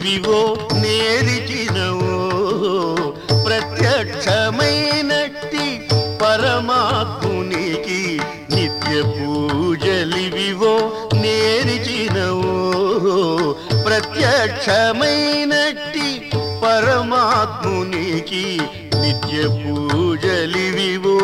పూజలివివో నేరిచినవో ప్రత్యక్షమైనట్టి పరమాత్మునికి నిత్య పూజలివివో నేరిచినవో ప్రత్యక్షమైనట్టి పరమాత్మునికి నిత్య పూజలివివో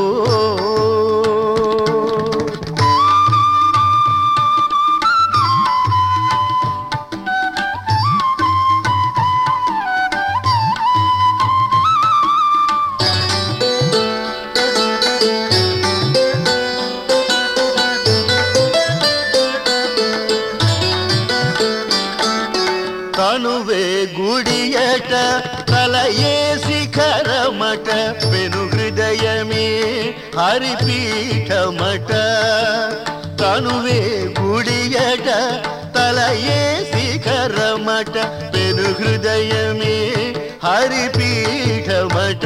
తనువే గుడియట తలయే శిఖరమట పెను హృదయమే హరిపీఠమట తనువే గుడియట తలయే శిఖరమట పెను హృదయమే హరిపీఠమట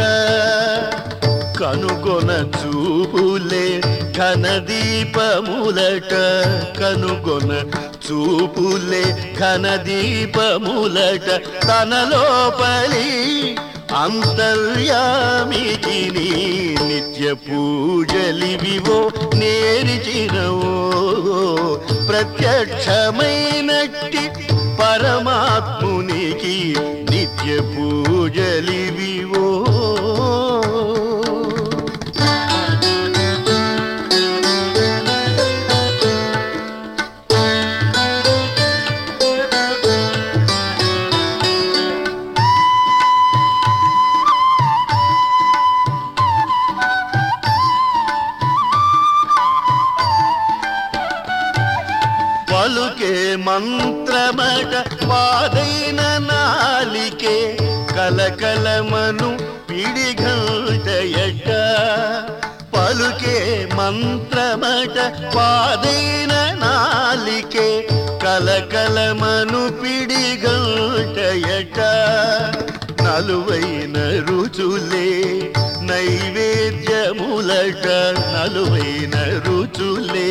కనుగొన చూపులే ఘన దీపములట కనుగొన చూపులే ఘన దీపములట తన లోపలి అంతర్యామికి నీ నిత్య పూజలివివో నేరిచినవో ప్రత్యక్షమైనట్టి పరమాత్మునికి నిత్య పూజలివివో పలుకే మంత్రమట పాదైన నాలికే కలకలమను పిడిగంటయట పలుకే మంత్రమట పాదైన నాలికే కలకలమను పిడిగంటయట నలువైన రుచులే నైవేద్యములట నలువైన రుచులే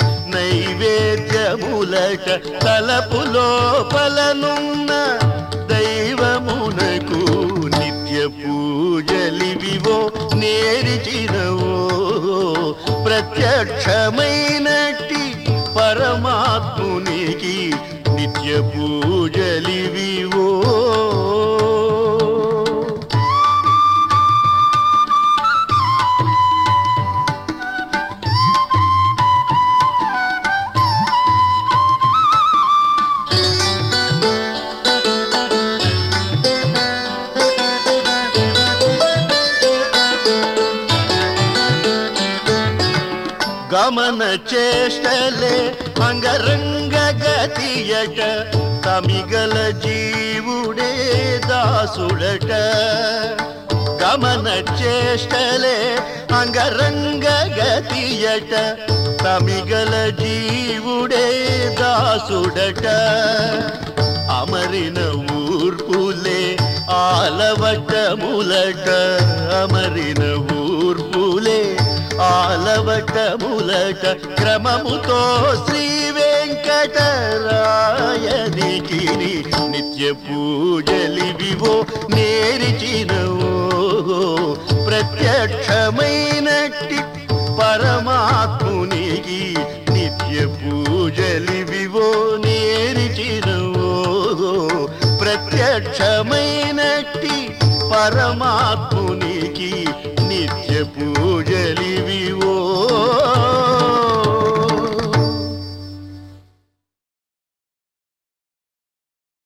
నైవేద్యములట తలపు లోపలనున్న దైవమునకు నిత్య పూజలివివో నేరిచినవో ప్రత్యక్షమైనట్టి పరమాత్మునికి నిత్య పూజలివివో గమన చేష్టలే అంగరంగ గతియట తమిగల జీవుడే దాసుడట గమన చేష్టలే అంగరంగ గతియట తమిగల జీవుడే దాసుడట అమరిన ఊర్పులే ఆలవటములట అమరిన ఊర్పులే ఆలవటములట క్రమముతో శ్రీ వెంకటరాయనికి నిత్య పూజలివివో నేరిచినవో ప్రత్యక్షమైనట్టి పరమాత్మునికి నిత్య పూజలివివో నేరిచినవో ప్రత్యక్షమైనట్టి పరమాత్మునికి నిత్య పూ